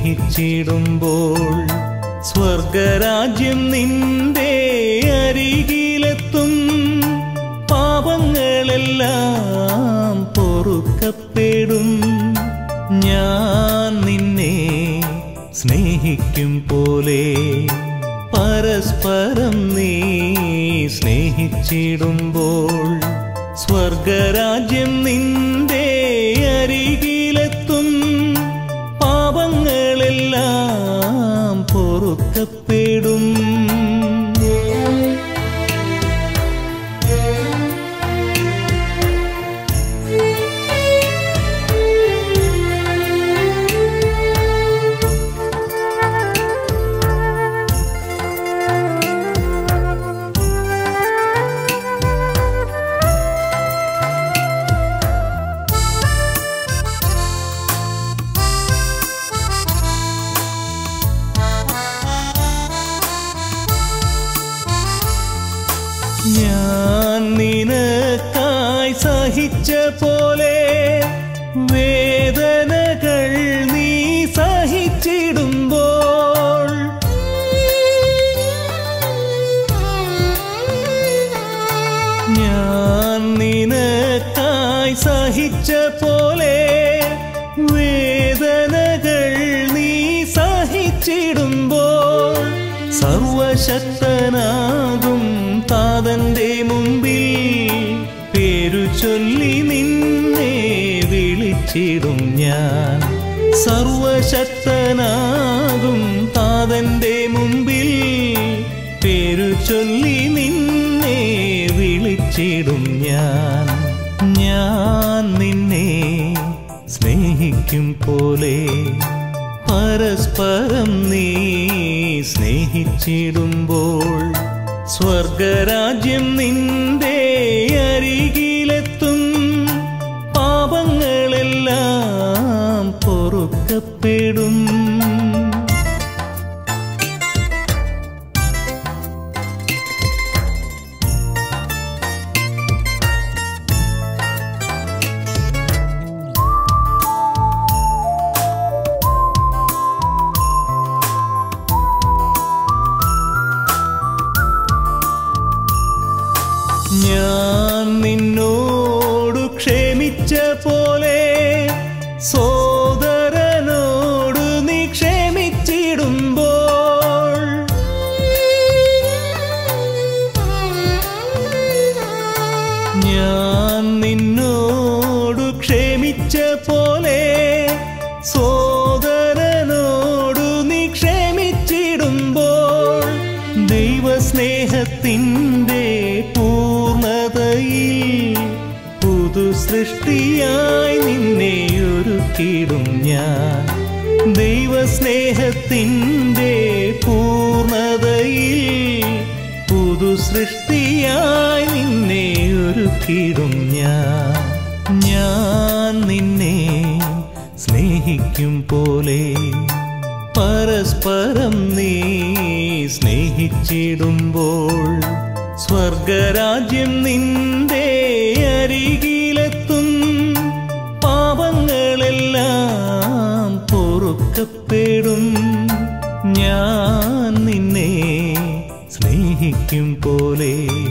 സ്നേഹിച്ചിടുമ്പോൾ സ്വർഗരാജ്യം നിന്റെ അരികിലെത്തും പാപങ്ങളെല്ലാം പൊറുക്കപ്പെടും ഞാൻ നിന്നെ സ്നേഹിക്കും പോലെ പരസ്പരം നീ സ്നേഹിച്ചിടുമ്പോൾ സ്വർഗരാജ്യം നിന്റെ അരികിലെത്തും പാപങ്ങളെല്ലാം പൊറുക്കപ്പെടും ഞാൻ നിനക്കായി സഹിച്ച പോലെ വേദനകൾ നീ സഹിച്ചിടുമ്പോൾ ഞാൻ നിനക്കായി സഹിച്ച പോലെ വേദനകൾ നീ സഹിച്ചിടുമ്പോൾ സർവശക്തനാകും താതന്റെ മുമ്പിൽ പേരു ചൊല്ലി നിന്നെ വിളിച്ചിടും ഞാൻ സർവശക്തനാകും താതന്റെ മുമ്പിൽ പേരു ചൊല്ലി നിന്നെ വിളിച്ചിടും ഞാൻ ഞാൻ നിന്നെ സ്നേഹിക്കും പോലെ പരസ്പരം നീ സ്നേഹിച്ചിടുമ്പോൾ സ്വർഗരാജ്യം നിന്റെ അരികിലെത്തും പാപങ്ങളെല്ലാം പൊറുക്കപ്പെടും ഞാൻ നിന്നോടു ക്ഷമിച്ച പോലെ സോദരനോട് നീ ക്ഷമിച്ചിടുമ്പോൾ ഞാൻ നിന്നോടു ക്ഷമിച്ച പോലെ സോദരനോടു നീ ക്ഷമിച്ചിടുമ്പോൾ ദൈവസ്നേഹത്തിൻ്റെ പൂർണ്ണതയിൽ പുതു സൃഷ്ടിയായി നിന്നെ ഒരുക്കിടും ഞാൻ ദൈവസ്നേഹത്തിൻ്റെ പൂർണ്ണതയിൽ പുതു സൃഷ്ടിയായി നിന്നെ ഒരുക്കിടും ഞാൻ ഞാൻ നിന്നെ സ്നേഹിക്കും പോലെ പരസ്പരം നീ സ്നേഹിച്ചിടുമ്പോൾ സ്വർഗരാജ്യം നിന്റെ അരികിലെത്തും പാപങ്ങളെല്ലാം പൊറുക്കപ്പെടും ഞാൻ നിന്നെ സ്നേഹിക്കും പോലെ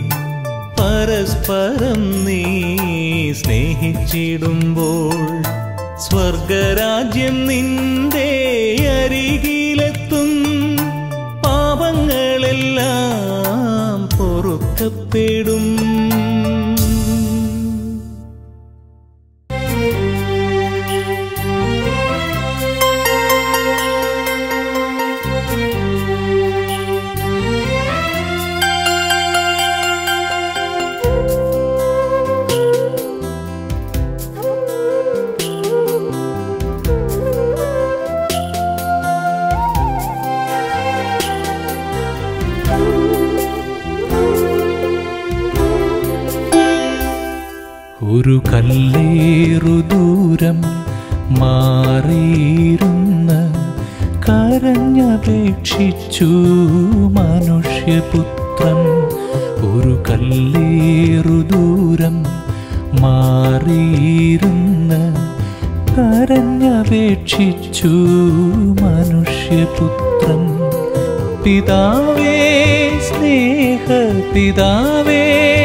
പരസ്പരം നീ സ്നേഹിച്ചിടുമ്പോൾ സ്വർഗരാജ്യം നിന്റെ അരികിലെത്തും പാപങ്ങളെല്ലാം പൊറുക്കപ്പെടും ഒരു കല്ലേറു ദൂരം മാറിയിരുന്ന് കരഞ്ഞപേക്ഷിച്ചു മനുഷ്യപുത്രൻ ഒരു കല്ലേറു ദൂരം മാറിയിരുന്ന് കരഞ്ഞപേക്ഷിച്ചു മനുഷ്യപുത്രൻ പിതാവേ സ്നേഹ പിതാവേ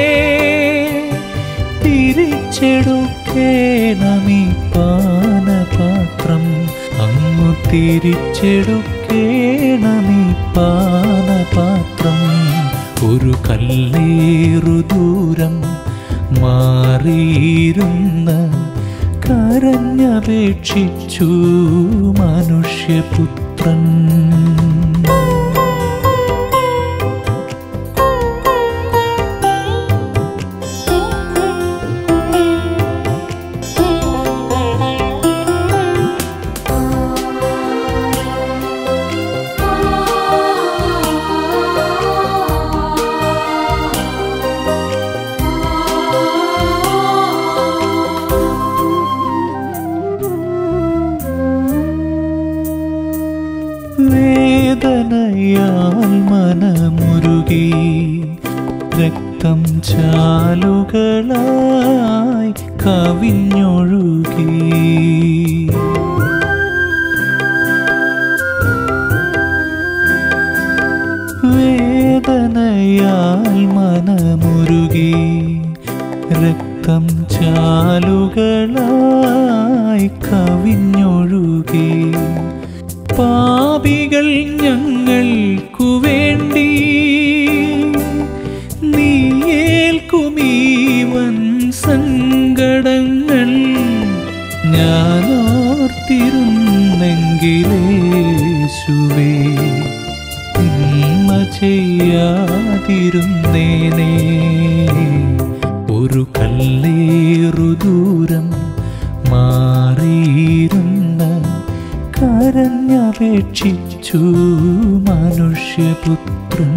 തിരിച്ചെടുക്കേണമീ പാനപാത്രം അങ്ങു തിരിച്ചെടുക്കേണമീ പാനപാത്രം ഒരു കല്ലേറു ദൂരം മാറിയിരുന്ന് കരഞ്ഞപേക്ഷിച്ചു മനുഷ്യപുത്രൻ വേദനയാൽ മനമുരുകി രക്തം ചാലുകളായി കവിഞ്ഞൊഴുകി വേദനയാൽ മനമുരുകി രക്തം ചാലുകളായി കവിഞ്ഞൊഴുകി പാപികൾ ഞങ്ങൾക്കു വേണ്ടി നീയേൽക്കുമീവൻ സങ്കടങ്ങൾ ഞാനോർത്തിരുന്നെങ്കിലേശുവേ തിന്മ ചെയ്യാതിരുന്നേനേ ഒരു കല്ലേറു ദൂരം മാറിയിരുന്ന കരഞ്ഞപേക്ഷിച്ചു മനുഷ്യപുത്രൻ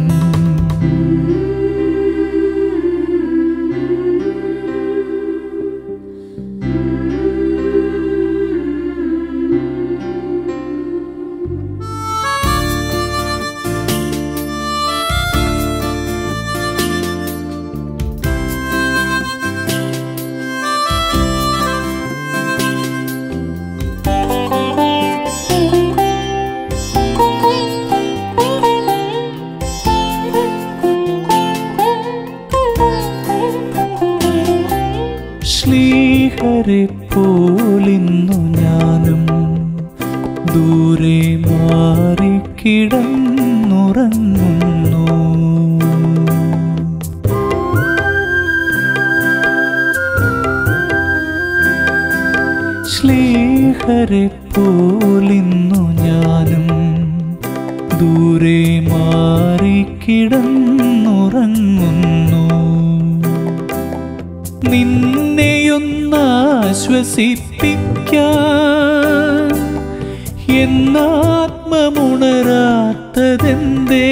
ശ്ലീഹരെ പോലിന്നു ഞാനും ദൂരെ മാറിക്കിടന്നുറങ്ങുന്നു ശ്ലീഹരെ പോലിന്നു ഞാനും ദൂരെ മാറിക്കിടന്നുറങ്ങുന്നു നിന്നെയൊന്നാശ്വസിപ്പിക്കാൻ എന്നാത്മമുണരാത്തതെന്തേ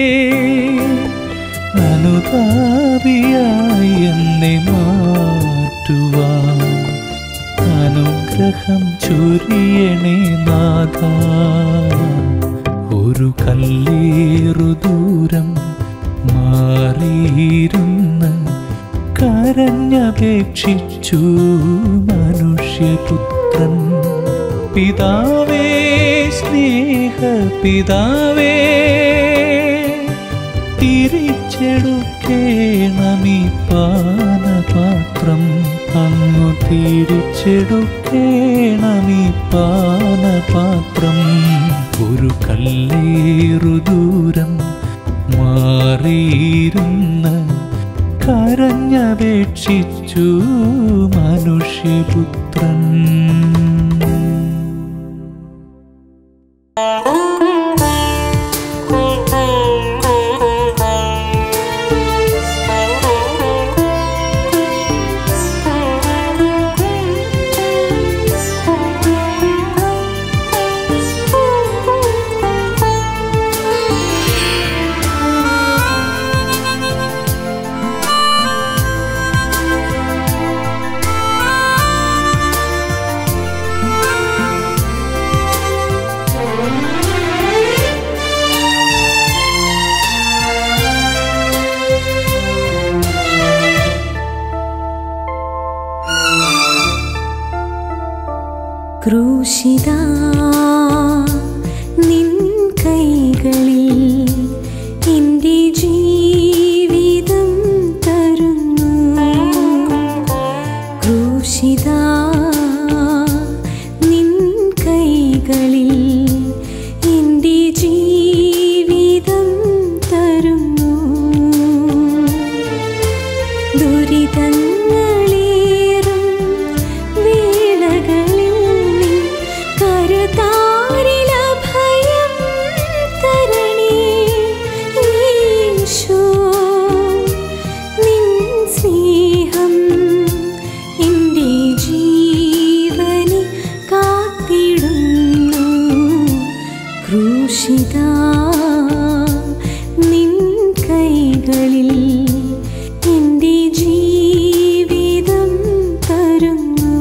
അനുതാപിയായി എന്നെ മാറ്റുവാൻ അനുഗ്രഹം ചൊരിയണേ നാഥ ഒരു കല്ലേറു ദൂരം മാറിയിരുന്ന് കരഞ്ഞപേക്ഷിച്ചു മനുഷ്യപുത്രൻ പിതാവേ സ്നേഹ പിതാവേ തിരിച്ചെടുക്കേണമീ പാനപാത്രം അങ്ങു തിരിച്ചെടുക്കേണമീ പാനപാത്രം ഒരു കല്ലേറു ദൂരം മാറിയിരുന്ന് കരഞ്ഞപേക്ഷിച്ചു മനുഷ്യപുത്രൻ ആ ക്രൂശിത നിൻ കൈകളിൽ എൻ്റെ ജീവിതം തരുന്നു ക്രൂശിത നിൻ കൈകളിൽ എൻ്റെ ജീവിതം തരുന്നു ദുരിതങ്ങളേറും വേളകളിൽ നിൻ കരതാരിലഭയം തരണേ യേശോ നിൻ സ്നേഹം എൻ്റെ ജീവനെ കാത്തിടുന്നു ക്രൂശിത നിൻ കൈകളിൽ എൻ്റെ ജീവിതം തരുന്നു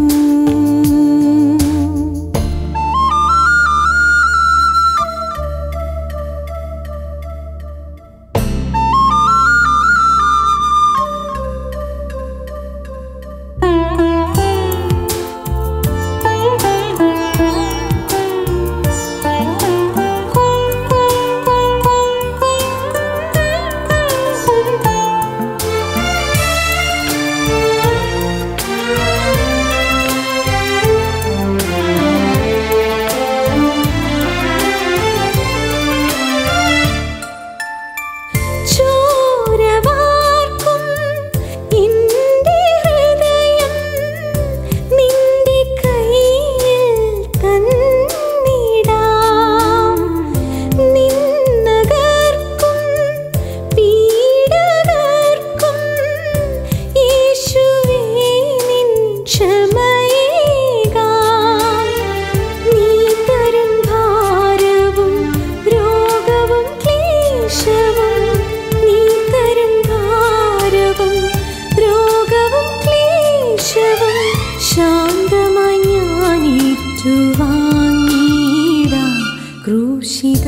ചോരവാർക്കും എൻ്റെ ഹൃദയം നിന്റെ കയ്യിൽ തന്നിടാം നിന്നകർക്കും പീഡകർക്കും യേശുവേ നിൻ ക്ഷമയേകാം നീ തരും ഭാരവും രോഗവും ക്ലേശവും നീ തരും ഭാരവും രോഗവും ക്ലേശവും ശാന്തമായി ഞാൻ ഏറ്റുവാങ്ങിടാം ക്രൂശിത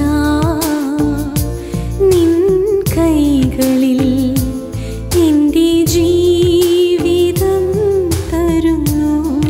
നിൻ കൈകളിൽ എൻ്റെ ജീവിതം തരുന്നു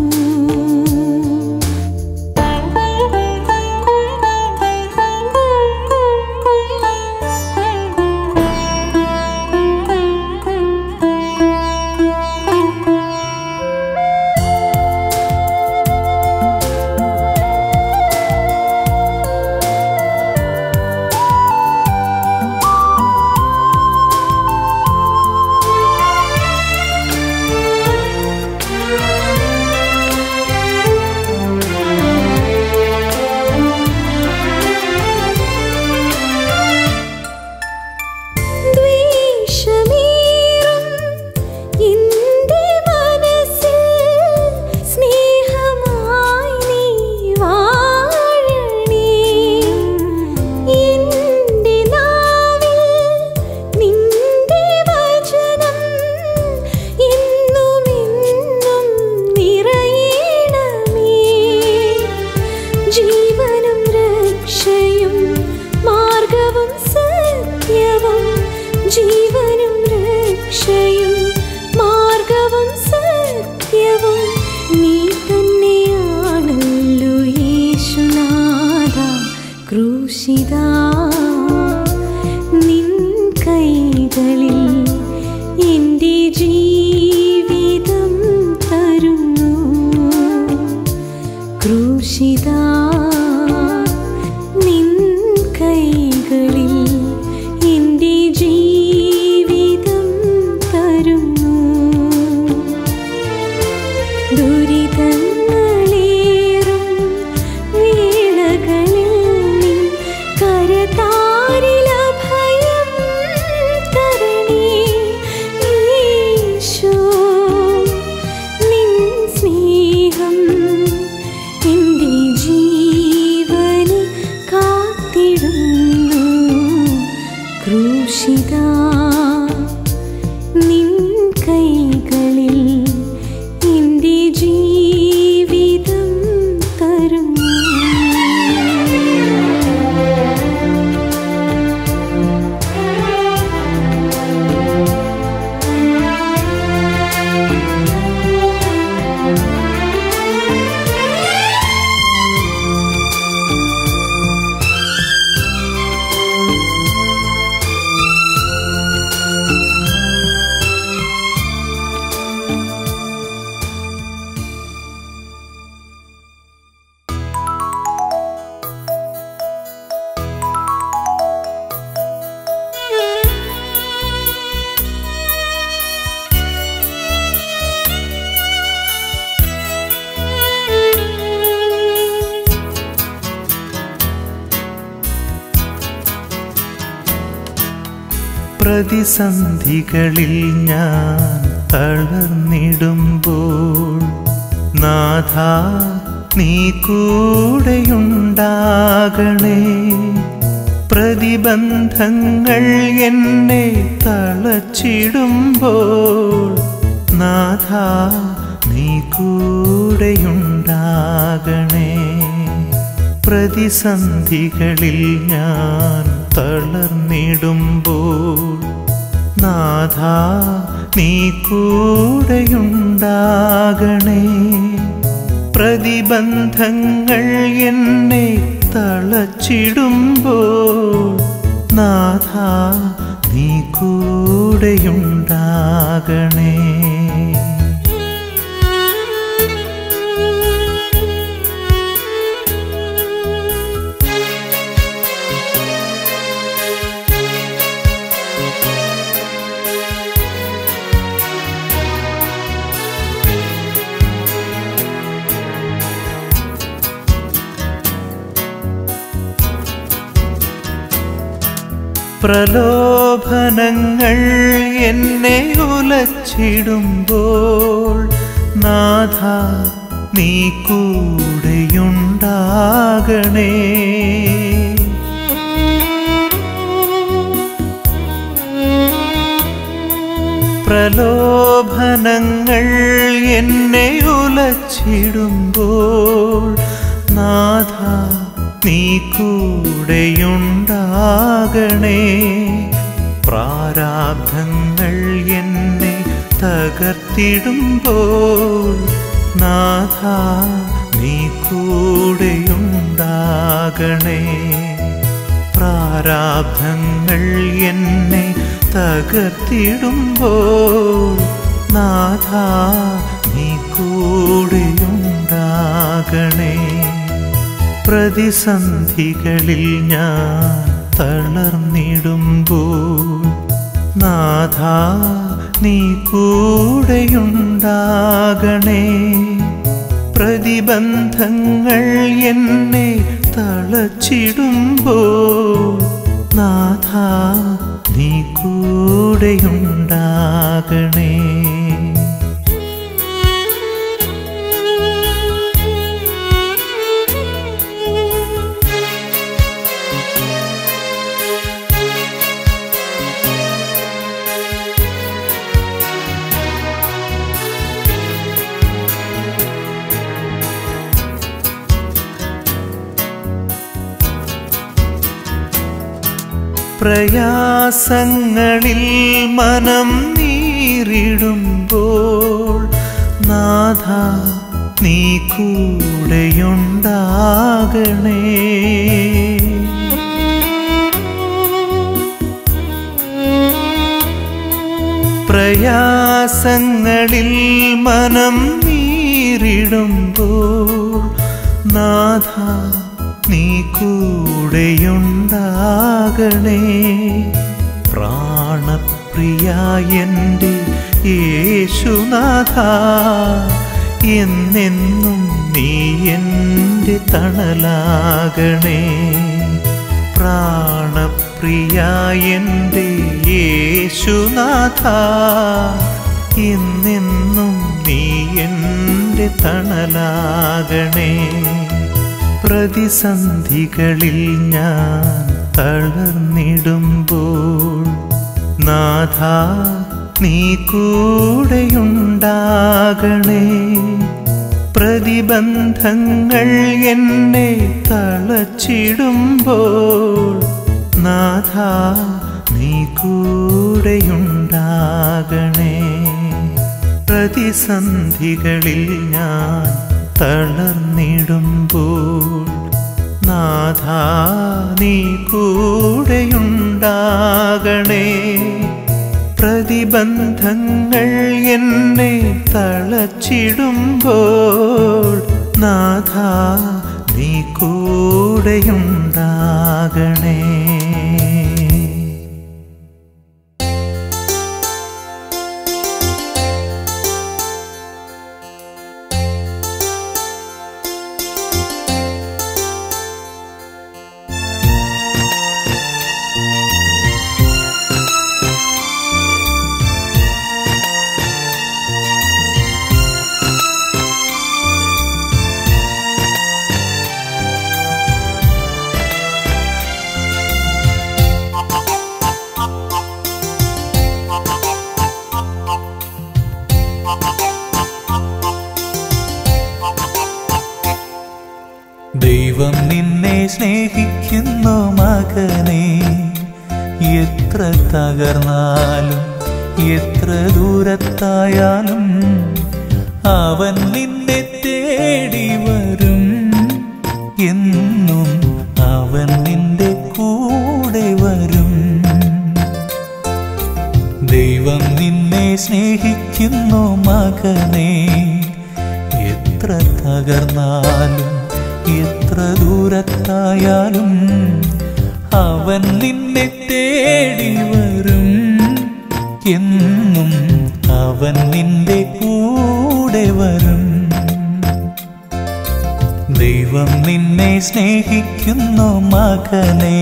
ദ്വേഷമേറും എൻ്റെ മനസ്സിൽ സ്നേഹമായി നീ വാഴണേ എൻ്റെ നാവിൽ നിന്റെ വചനം എന്നുമെന്നും നിറയണമേ ജീവനും രക്ഷയും മാർഗവും സത്യവും ജീവനും രക്ഷയും മാർഗവും സത്യവും നീ തന്നെയാണല്ലോ യേശുനാഥ ക്രൂശിത നിൻ കൈകളിൽ എൻ്റെ ജീവിതം തരുന്നു ക്രൂശിത നിൻ കൈകളിൽ എൻ്റെ ജീവിതം തരുന്നു ദുരിതങ്ങളേറും വേളകളിൽ നിൻ കരതാ പ്രതിസന്ധികളിൽ ഞാൻ തളർന്നിടുമ്പോൾ നാഥ നീ കൂടെയുണ്ടാകണേ പ്രതിബന്ധങ്ങൾ എന്നെ തളച്ചിടുമ്പോൾ നാഥ നീ കൂടെയുണ്ടാകണേ പ്രതിസന്ധികളിൽ ഞാൻ തളർന്നിടുമ്പോൾ നാഥ നീ കൂടെയുണ്ടാകണേ പ്രതിബന്ധങ്ങൾ എന്നെ തളച്ചിടുമ്പോൾ നാഥ നീ കൂടെയുണ്ടാകണേ പ്രലോഭനങ്ങൾ എന്നെ ഉലച്ചിടുമ്പോൾ നാഥ നീ കൂടെയുണ്ടാകണേ പ്രലോഭനങ്ങൾ എന്നെ ഉലച്ചിടുമ്പോൾ നാഥ നീ കൂടെയുണ്ടാകണേ പ്രാരാബ്ധങ്ങൾ എന്നെ തകർത്തിടുമ്പോൾ നാഥ നീ കൂടെയുണ്ടാകണേ പ്രാരാബ്ധങ്ങൾ എന്നെ തകർത്തിടുമ്പോൾ നാഥ നീ കൂടെയുണ്ടാകണേ പ്രതിസന്ധികളിൽ ഞാൻ തളർന്നിടുമ്പോൾ നാഥ നീ കൂടെയുണ്ടാകണേ പ്രതിബന്ധങ്ങൾ എന്നെ തളച്ചിടുമ്പോൾ നാഥ നീ കൂടെയുണ്ടാകണേ പ്രയാസങ്ങളിൽ മനം നീറിടുമ്പോൾ നാഥ നീ കൂടെയുണ്ടാകണേ പ്രയാസങ്ങളിൽ മനം നീറിടുമ്പോൾ നാഥ നീ കൂടെയുണ്ടാകണേ പ്രാണപ്രിയ എൻ്റെ യേശുനാഥ എന്നെന്നും നീ എൻ്റെ തണലാകണേ പ്രാണപ്രിയ എൻ്റെ യേശുനാഥ എന്നെന്നും നീ എൻ്റെ തണലാകണേ പ്രതിസന്ധികളിൽ ഞാൻ തളർന്നിടുമ്പോൾ നാഥ നീ കൂടെയുണ്ടാകണേ പ്രതിബന്ധങ്ങൾ എന്നെ തളച്ചിടുമ്പോൾ നാഥ നീ കൂടെയുണ്ടാകണേ പ്രതിസന്ധികളിൽ ഞാൻ തളർന്നിടുമ്പോൾ നാഥ നീ കൂടെയുണ്ടാകണേ പ്രതിബന്ധങ്ങൾ എന്നെ തളച്ചിടുമ്പോൾ നാഥ നീ കൂടെയുണ്ടാകണേ സ്നേഹിക്കുന്നു മകനെ എത്ര തകർന്നാലും എത്ര ദൂരത്തായാലും അവൻ നിന്നെ തേടി വരും എന്നും അവൻ നിന്റെ കൂടെ വരും ദൈവം നിന്നെ സ്നേഹിക്കുന്നു മകനെ എത്ര തകർന്നാലും എത്ര ദൂരത്തായാലും അവൻ നിന്നെ തേടി വരും എന്നും അവൻ നിന്റെ കൂടെ വരും ദൈവം നിന്നെ സ്നേഹിക്കുന്നു മകനേ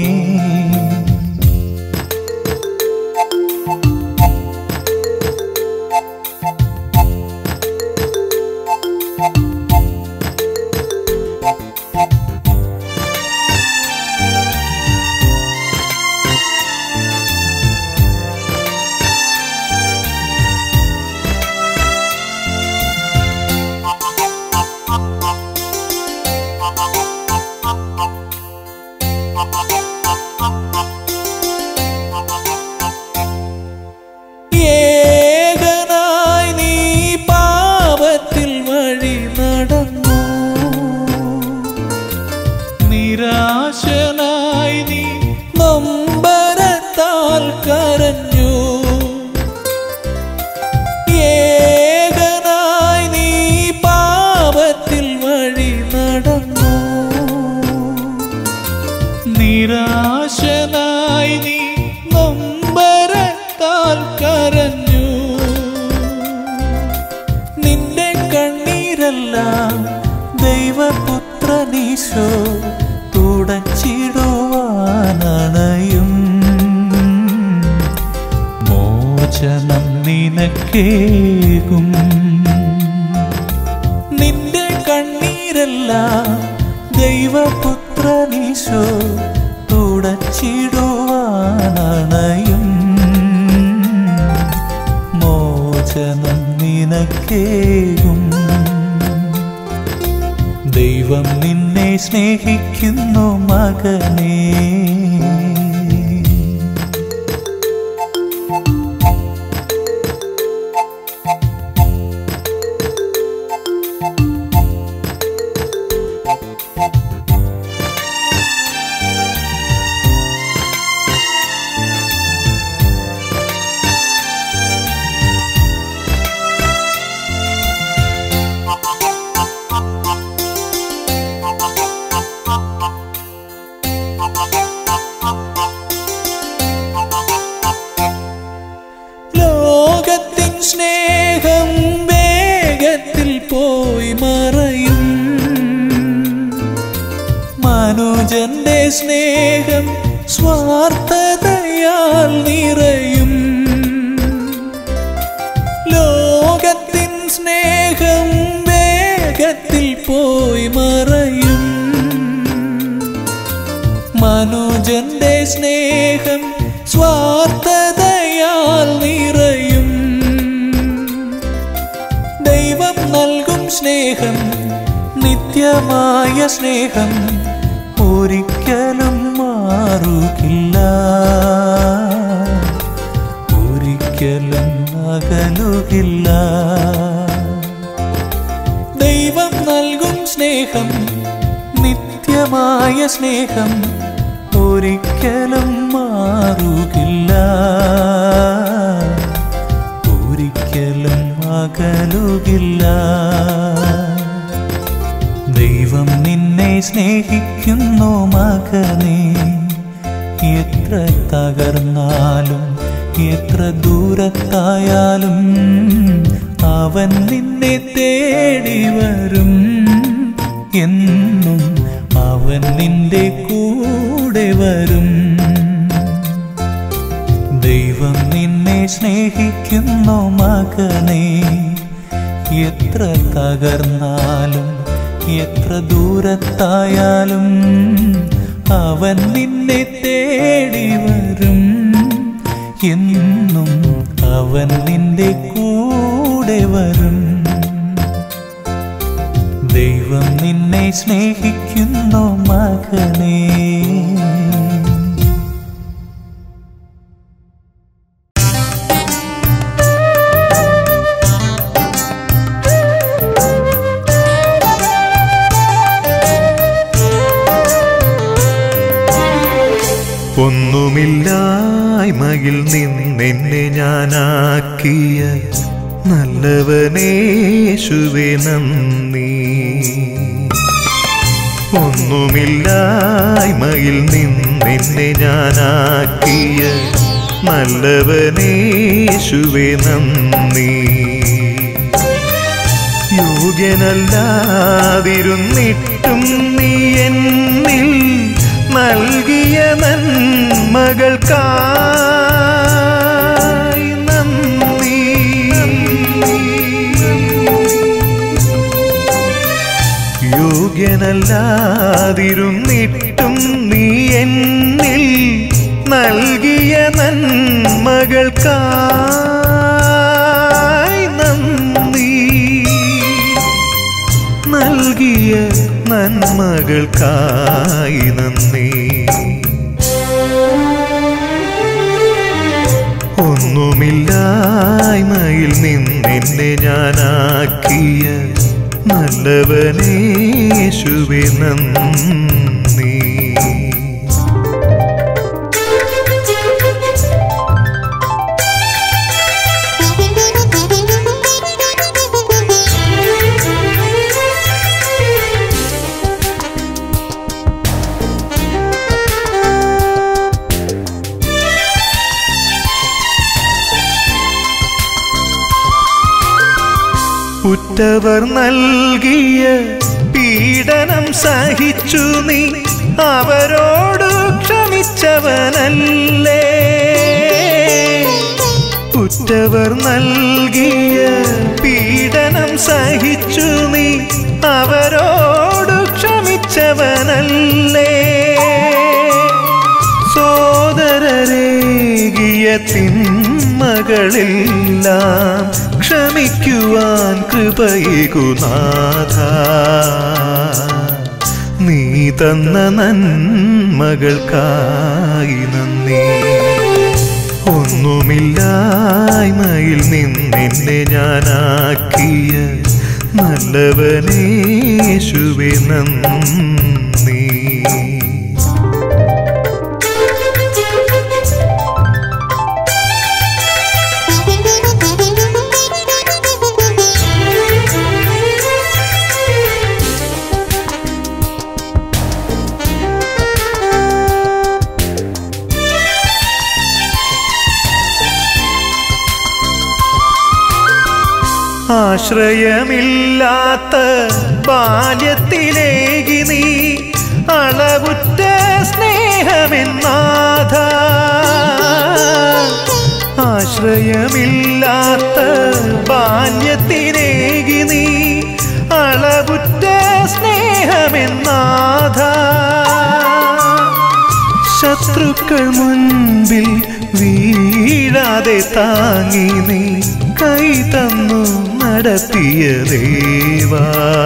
ഏകനായി നീ പാപത്തിൽ വഴി നടന്നു നിരാശനായി നീ നൊമ്പരത്താൽ കരഞ്ഞു ഏകനായി നീ പാപത്തിൽ വഴി നടന്നു നിരാശനായി നീ നൊമ്പരത്താൽ കരഞ്ഞു നിന്റെ കണ്ണീരെല്ലാം ദൈവപുത്രനീശോ തുടച്ചിടുവാനണയും മോചനം നിനക്കേകും നിന്റെ കണ്ണീരെല്ലാം ദൈവപുത്രനീശോ തുടച്ചിടുവാനണയും മോചനം നിനക്കേകും ദൈവം നിന്നെ സ്നേഹിക്കുന്നു മകനേ ലോകത്തിൻ സ്നേഹം വേഗത്തിൽ പോയി മറയും മനുജന്റെ സ്നേഹം സ്വാർത്ഥതയാൽ നിറയും ലോകത്തിൻ സ്നേഹം വേഗത്തിൽ പോയി മറയും മനുജന്റെ സ്നേഹം സ്വാർത്ഥതയാൽ നിറയും ദൈവം നൽകും സ്നേഹം നിത്യമായ സ്നേഹം ഒരിക്കലും മാറുകില്ല ഒരിക്കലും അകലുകില്ല ദൈവം നൽകും സ്നേഹം നിത്യമായ സ്നേഹം ഒരിക്കലും മാറുകില്ല ഒരിക്കലും അകലുകില്ല ദൈവം നിന്നെ സ്നേഹിക്കുന്നു മകനെ എത്ര തകർന്നാലും എത്ര ദൂരത്തായാലും അവൻ നിന്നെ തേടി വരും എന്നും അവൻ നിന്റെ കൂടെ വരും ദൈവം നിന്നെ സ്നേഹിക്കുന്നു മകനെ എത്ര തകർന്നാലും എത്ര ദൂരത്തായാലും അവൻ നിന്നെ തേടി വരും എന്നും അവൻ നിന്റെ കൂടെ വരും ദൈവം ദൈവം നിന്നെ സ്നേഹിക്കുന്നു മകനേ ഒന്നുമില്ലായ്മയിൽ നിന്നെന്നെ ഞാനാക്കിയ നല്ലവനേശുവേ നന്ദി ഒന്നുമില്ലായ്മയിൽ നിന്നെന്നെ ഞാനാക്കിയ നല്ലവനേശുവേ നന്ദി യോഗ്യനല്ലാതിരുന്നിട്ടും നീ എന്നിൽ നൽകിയ നന്മകൾക്കായി നന്ദി യോഗ്യനല്ലാതിരുന്നിട്ടും നീ എന്നിൽ നൽകിയ നന്മകൾക്കായി നന്ദി നൽകിയ നന്മകൾക്കായി നന്ദി ഒന്നുമില്ലായ്മയിൽ നിന്നെന്നെ ഞാനാക്കിയ നല്ലവനേശുവെ നന്ദി ഉറ്റവർ നൽകിയ പീഡനം സഹിച്ചു നീ അവരോട് ക്ഷമിച്ചവനല്ലേ ഉറ്റവർ നൽകിയ പീഡനം സഹിച്ചു നീ അവരോട് ക്ഷമിച്ചവനല്ലേ സോദരരേകിയ തിന്മകളെല്ലാം ക്ഷമിക്കുവാൻ കൃപയേകുനാഥ നീ തന്ന നന്മകൾക്കായി നന്ദി ഒന്നുമില്ലായ്മയിൽ നിന്നെന്നെ ഞാനാക്കിയ നല്ലവനേശുവെ നന്ദി ആശ്രയമില്ലാത്ത ബാല്യത്തിലേകി നീ അളവുറ്റ സ്നേഹമെന്നാഥ ആശ്രയമില്ലാത്ത ബാല്യത്തിലേകി നീ അളവുറ്റ സ്നേഹമെന്നാഥ ശത്രുക്കൾ മുൻപിൽ വീഴാതെ താങ്ങി നീ കൈ തന്നു നടത്തിയ ദേവാ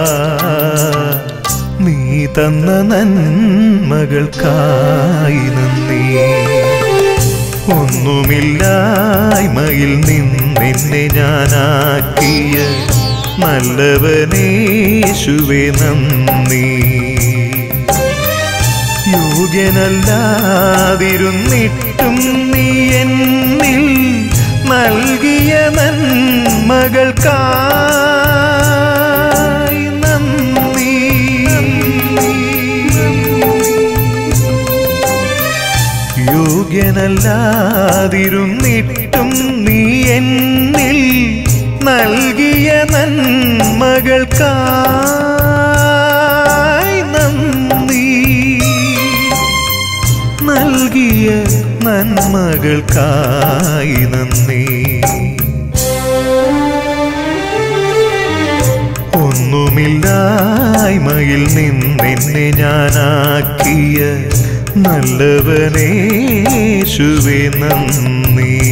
നീ തന്ന നന്മകൾക്കായി നന്ദി ഒന്നുമില്ലായ്മയിൽ നിന്നെന്നെ ഞാനാക്കിയ നല്ലവനേശുവെ നന്ദി യോഗ്യനല്ലാതിരുന്നിട്ടും നീ എന്നിൽ നൽകിയ നന്മകൾക്കായി നന്ദി യോഗ്യനല്ലാതിരുന്നിട്ടും നീ എന്നിൽ നൽകിയ നന്മകൾക്കായി നന്ദി നൽകിയ നന്മകൾക്കായി നന്ദി ഒന്നുമില്ലായ്മയിൽ നിന്നെന്നെ ഞാനാക്കിയ നല്ലവനേശുവെ നന്ദി